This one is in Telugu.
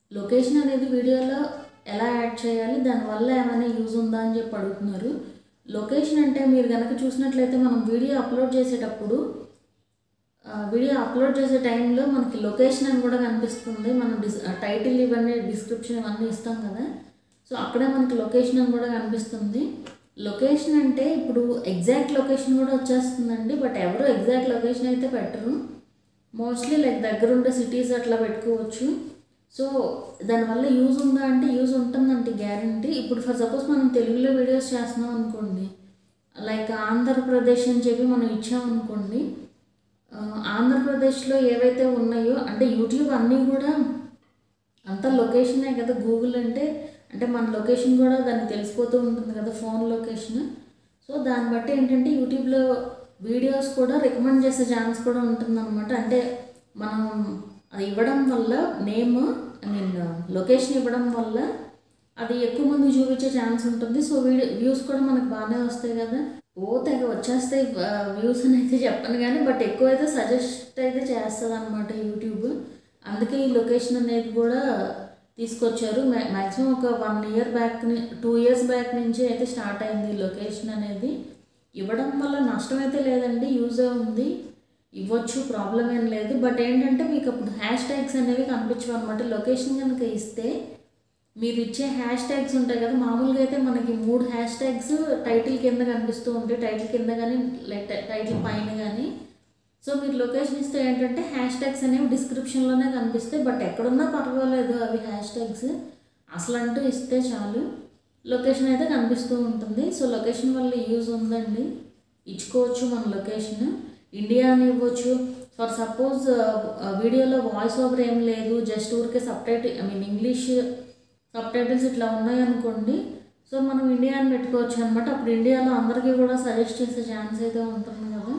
లొకేషన్ అనేది వీడియోలో ఎలా యాడ్ చేయాలి దానివల్ల ఏమైనా యూజ్ ఉందా అని చెప్పి అడుగుతున్నారు లొకేషన్ అంటే మీరు కనుక చూసినట్లయితే మనం వీడియో అప్లోడ్ చేసేటప్పుడు ఆ, వీడియో అప్లోడ్ చేసే టైంలో మనకి లొకేషన్ అని కూడా కనిపిస్తుంది మనం డిస్ టైటిల్ ఇవన్నీ డిస్క్రిప్షన్ ఇవన్నీ ఇస్తాం కదా సో అక్కడే మనకి లొకేషన్ అని కూడా కనిపిస్తుంది లొకేషన్ అంటే ఇప్పుడు ఎగ్జాక్ట్ లొకేషన్ కూడా వచ్చేస్తుందండి బట్ ఎవరు ఎగ్జాక్ట్ లొకేషన్ అయితే పెట్టరు మోస్ట్లీ లైక్ దగ్గర ఉండే సిటీస్ అట్లా పెట్టుకోవచ్చు సో దానివల్ల యూజ్ ఉందా అంటే యూజ్ ఉంటుందంటే గ్యారంటీ ఇప్పుడు ఫర్ సపోజ్ మనం తెలుగులో వీడియోస్ చేస్తున్నాం అనుకోండి లైక్ ఆంధ్రప్రదేశ్ అని చెప్పి మనం ఇచ్చామనుకోండి ఆ, ఆంధ్రప్రదేశ్లో ఏవైతే ఉన్నాయో అంటే యూట్యూబ్ అన్నీ కూడా అంతా లొకేషనే కదా గూగుల్ అంటే అంటే మన లొకేషన్ కూడా దానికి తెలిసిపోతూ ఉంటుంది కదా ఫోన్ లొకేషన్ సో దాన్ని బట్టి ఏంటంటే యూట్యూబ్లో వీడియోస్ కూడా రికమెండ్ చేసే ఛాన్స్ కూడా ఉంటుందన్నమాట అంటే మనం అది ఇవ్వడం వల్ల నేమ్ ఐ మీన్ లొకేషన్ ఇవ్వడం వల్ల అది ఎక్కువ మంది చూపించే ఛాన్స్ ఉంటుంది సో వీడియో వ్యూస్ కూడా మనకు బాగానే వస్తాయి కదా ఓ తెగ వచ్చేస్తాయి వ్యూస్ అని అయితే చెప్పను కానీ బట్ ఎక్కువ అయితే సజెస్ట్ అయితే చేస్తుంది అనమాట యూట్యూబ్ అందుకే ఈ లొకేషన్ అనేది కూడా తీసుకొచ్చారు మ్యాక్సిమం ఒక one year back two years back నుంచి అయితే స్టార్ట్ అయింది ఈ లొకేషన్ అనేది ఇవ్వడం వల్ల నష్టం అయితే లేదండి యూజే ఉంది ఇవ్వచ్చు ప్రాబ్లం ఏం లేదు బట్ ఏంటంటే మీకు అప్పుడు హ్యాష్ ట్యాగ్స్ అనేవి కనిపించవు అనమాట లొకేషన్ కనుక ఇస్తే మీరు ఇచ్చే హ్యాష్ ట్యాగ్స్ ఉంటాయి కదా మామూలుగా అయితే మనకి మూడు హ్యాష్ ట్యాగ్స్ టైటిల్ కింద కనిపిస్తూ ఉంటాయి టైటిల్ కింద కానీ లైక్ టైటిల్ పైన కానీ సో మీరు లొకేషన్ ఇస్తే ఏంటంటే హ్యాష్ ట్యాగ్స్ అనేవి డిస్క్రిప్షన్లోనే కనిపిస్తాయి బట్ ఎక్కడున్నా పర్వాలేదు అవి హ్యాష్ ట్యాగ్స్ అసలు అంటూ ఇస్తే చాలు లొకేషన్ అయితే కనిపిస్తూ ఉంటుంది సో లొకేషన్ వల్ల యూజ్ ఉందండి ఇచ్చుకోవచ్చు మన లొకేషన్ ఇండియా అని ఇవ్వచ్చు ఫర్ సపోజ్ వీడియోలో వాయిస్ ఓవర్ ఏం లేదు జస్ట్ ఊరికే subtitle I mean English subtitles ఇట్లా ఉన్నాయనుకోండి సో మనం ఇండియా అని పెట్టుకోవచ్చు అనమాట అప్పుడు ఇండియాలో అందరికీ కూడా సజెస్ట్ చేసే ఛాన్స్ అయితే ఉంటుంది కదా